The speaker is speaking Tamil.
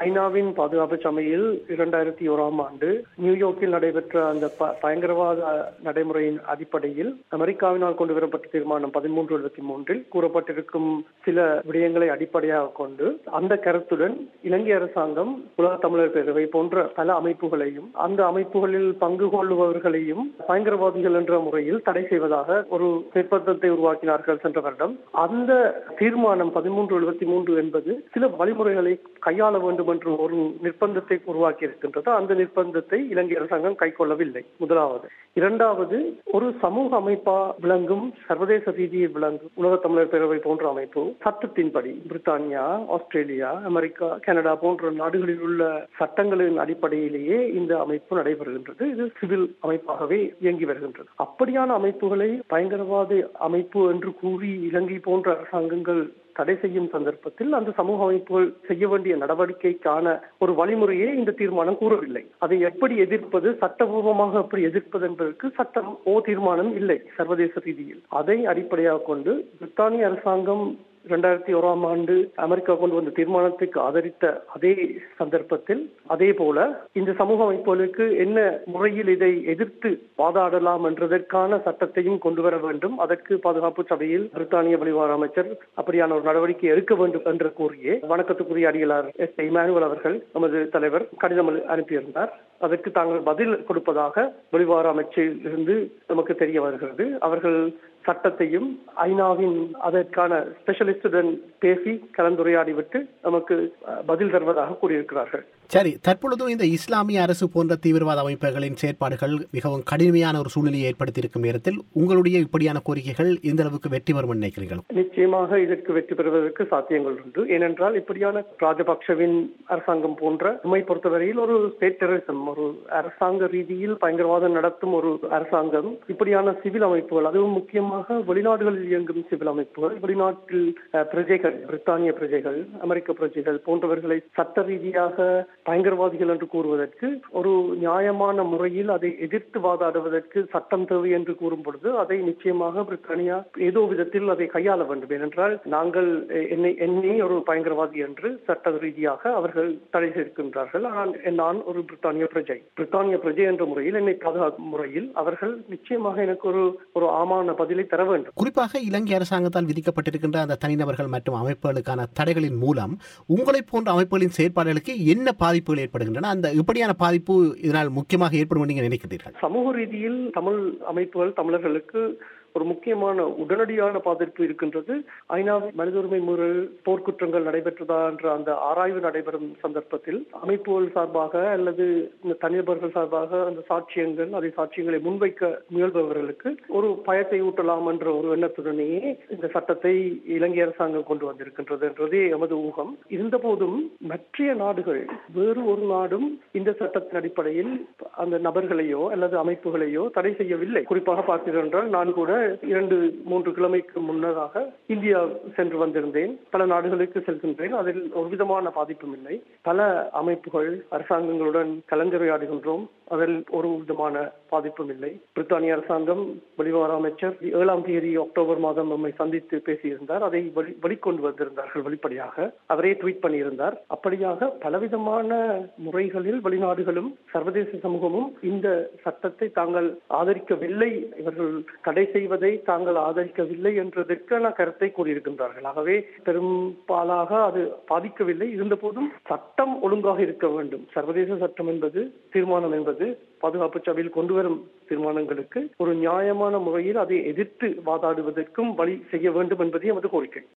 ஐநாவின் பாதுகாப்பு சபையில் இரண்டாயிரத்தி ஓராம் ஆண்டு நியூயார்க்கில் நடைபெற்ற அந்த ப- பயங்கரவாத நடைமுறையின் அடிப்படையில் அமெரிக்காவினால் கொண்டு வரப்பட்ட தீர்மானம் பதிமூன்று எழுபத்தி மூன்றில் கூறப்பட்டிருக்கும் சில விடயங்களை அடிப்படையாக கொண்டு அந்த கருத்துடன் இலங்கை அரசாங்கம் உலக தமிழர் பேரவை போன்ற பல அமைப்புகளையும் அந்த அமைப்புகளில் பங்கு கொள்ளுபவர்களையும் பயங்கரவாதிகள் என்ற முறையில் தடை செய்வதாக ஒரு நிர்பந்தத்தை உருவாக்கினார்கள் சென்ற வருடம் அந்த தீர்மானம் பதிமூன்று எழுபத்தி மூன்று என்பது சில வழிமுறைகளை கையாள வேண்டும் என்று ஒரு நிர்பந்தத்தை உருவாக்கி இருக்கின்றது அந்த நிர்பந்தத்தை இலங்கை அரசாங்கம் கைக்கொள்ளவில்லை முதலாவது இரண்டாவது ஒரு சமூக அமைப்பா விளங்கும் சர்வதேச ரீதியில் விளங்கும் உலக தமிழர் பேரவை போன்ற அமைப்பு சட்டத்தின்படி பிரித்தானியா ஆஸ்திரேலியா அமெரிக்கா கனடா போன்ற நாடுகளில் உள்ள சட்டங்களின் அடிப்படையிலேயே இந்த அமைப்பு நடைபெறுகின்றது இது சிவில் அமைப்பாகவே இயங்கி வருகின்றது அப்படியான அமைப்புகளை பயங்கரவாத அமைப்பு என்று கூறி இலங்கை போன்ற அரசாங்கங்கள் தடை செய்யும் சந்தர்ப்பத்தில் அந்த சமூக அமைப்புகள் செய்ய வேண்டிய நடவடிக்கைக்கான ஒரு வழிமுறையே இந்த தீர்மானம் கூறவில்லை அதை எப்படி எதிர்ப்பது சட்டபூர்வமாக எப்படி எதிர்ப்பது என்பதற்கு சட்டம் ஓ தீர்மானம் இல்லை சர்வதேச ரீதியில் அதை அடிப்படையாக கொண்டு பிரித்தானிய அரசாங்கம் இரண்டாயிரத்தி ஓராம் ஆண்டு அமெரிக்கா கொண்டு வந்த தீர்மானத்துக்கு ஆதரித்த அதே சந்தர்ப்பத்தில் அதே போல இந்த சமூக அமைப்புகளுக்கு என்ன முறையில் இதை எதிர்த்து வாதாடலாம் என்றதற்கான சட்டத்தையும் கொண்டு வர வேண்டும் அதற்கு பாதுகாப்பு சபையில் பிரித்தானிய வெளிவார அமைச்சர் அப்படியான ஒரு நடவடிக்கை எடுக்க வேண்டும் என்று கூறியே வணக்கத்துக்குரிய அடிகளார் எஸ் இமானுவல் அவர்கள் நமது தலைவர் கடிதம் அனுப்பியிருந்தார் அதற்கு தாங்கள் பதில் கொடுப்பதாக வெளிவார அமைச்சில் இருந்து நமக்கு தெரிய வருகிறது அவர்கள் சட்டத்தையும் ஐநாவின் அதற்கான ஸ்பெஷலிஸ்டுடன் பேசி கலந்துரையாடிவிட்டு நமக்கு அஹ், பதில் தருவதாக கூறியிருக்கிறார்கள் சரி தற்பொழுது இந்த இஸ்லாமிய அரசு போன்ற தீவிரவாத அமைப்புகளின் செயற்பாடுகள் மிகவும் கடுமையான ஒரு சூழ்நிலையை ஏற்படுத்தியிருக்கும் நேரத்தில் உங்களுடைய இப்படியான கோரிக்கைகள் எந்த அளவுக்கு வெற்றி வரும் நினைக்கிறீர்கள் நிச்சயமாக இதற்கு வெற்றி பெறுவதற்கு சாத்தியங்கள் உண்டு ஏனென்றால் இப்படியான ராஜபக்சவின் அரசாங்கம் போன்ற உண்மை பொறுத்தவரையில் ஒரு ஸ்டேட் டெரரிசம் ஒரு அரசாங்க ரீதியில் பயங்கரவாதம் நடத்தும் ஒரு அரசாங்கம் இப்படியான சிவில் அமைப்புகள் அதுவும் முக்கியமாக வெளிநாடுகளில் இயங்கும் சிவில் அமைப்புகள் வெளிநாட்டில் அஹ், பிரஜைகள் பிரித்தானிய பிரஜைகள் அமெரிக்க பிரஜைகள் போன்றவர்களை சட்ட ரீதியாக பயங்கரவாதிகள் என்று கூறுவதற்கு ஒரு நியாயமான முறையில் அதை எதிர்த்து வாதாடுவதற்கு சட்டம் தேவை என்று கூறும் பொழுது அதை நிச்சயமாக பிரித்தானியா ஏதோ விதத்தில் அதை கையாள வேண்டும் ஏனென்றால் நாங்கள் எ- என்னை என்னை ஒரு பயங்கரவாதி என்று சட்ட ரீதியாக அவர்கள் தடை செய்திருக்கின்றார்கள் ஆனால் நான் ஒரு பிரித்தானிய பிரஜை பிரித்தானிய பிரஜை என்ற முறையில் என்னை பாதுகாக்கும் முறையில் அவர்கள் நிச்சயமாக எனக்கு ஒரு ஒரு ஆமான பதிலை தர வேண்டும் குறிப்பாக இலங்கை அரசாங்கத்தால் விதிக்கப்பட்டிருக்கின்ற அந்த தனிநபர்கள் மற்றும் அமைப்புகளுக்கான தடைகளின் மூலம் உங்களை போன்ற அமைப்புகளின் செயற்பாடுகளுக்கு என்ன பாதிப்புகள் ஏற்படுகின்றன அந்த இப்படியான பாதிப்பு இதனால் முக்கியமாக ஏற்படும் என்று நீங்க நினைக்கிறீர்கள் சமூக ரீதியில் தமிழ் அமைப்புகள் தமிழர்களுக்கு ஒரு முக்கியமான உடனடியான பாதிப்பு இருக்கின்றது ஐநா மனித உரிமை மீறல் போர்க்குற்றங்கள் நடைபெற்றதா என்ற அந்த ஆராய்வு நடைபெறும் சந்தர்ப்பத்தில் அமைப்புகள் சார்பாக அல்லது இந்த தனிநபர்கள் சார்பாக அந்த சாட்சியங்கள் அதை சாட்சியங்களை முன்வைக்க முயல்பவர்களுக்கு ஒரு பயத்தை ஊட்டலாம் என்ற ஒரு எண்ணத்துடனேயே இந்த சட்டத்தை இலங்கை அரசாங்கம் கொண்டு வந்திருக்கின்றது என்றதே எமது ஊகம் இருந்தபோதும் மற்ற நாடுகள் வேறு ஒரு நாடும் இந்த சட்டத்தின் அடிப்படையில் அந்த நபர்களையோ அல்லது அமைப்புகளையோ தடை செய்யவில்லை குறிப்பாக பார்த்தீர்கள் என்றால் நான் கூட இரண்டு மூன்று கிழமைக்கு முன்னதாக இந்தியா சென்று வந்திருந்தேன் பல நாடுகளுக்கு செல்கின்றேன் அதில் ஒரு விதமான பாதிப்பும் இல்லை பல அமைப்புகள் அரசாங்கங்களுடன் கலந்துரையாடுகின்றோம் அதில் ஒரு விதமான பாதிப்பும் இல்லை பிரித்தானிய அரசாங்கம் வெளிவார அமைச்சர் ஏழாம் தேதி அக்டோபர் மாதம் நம்மை சந்தித்து பேசியிருந்தார் அதை வெளி வெளிக்கொண்டு வந்திருந்தார்கள் வெளிப்படையாக அவரே ட்வீட் பண்ணியிருந்தார் அப்படியாக பலவிதமான முறைகளில் வெளிநாடுகளும் சர்வதேச சமூகமும் இந்த சட்டத்தை தாங்கள் ஆதரிக்கவில்லை இவர்கள் தடை செய்வதை தாங்கள் ஆதரிக்கவில்லை என்றதற்கான கருத்தை கூறியிருக்கின்றார்கள் ஆகவே பெரும்பாலாக அது பாதிக்கவில்லை இருந்தபோதும் சட்டம் ஒழுங்காக இருக்க வேண்டும் சர்வதேச சட்டம் என்பது தீர்மானம் என்பது பாதுகாப்பு சபையில் கொண்டு வரும் தீர்மானங்களுக்கு ஒரு நியாயமான முறையில் அதை எதிர்த்து வாதாடுவதற்கும் வழி செய்ய வேண்டும் என்பதே எமது கோரிக்கை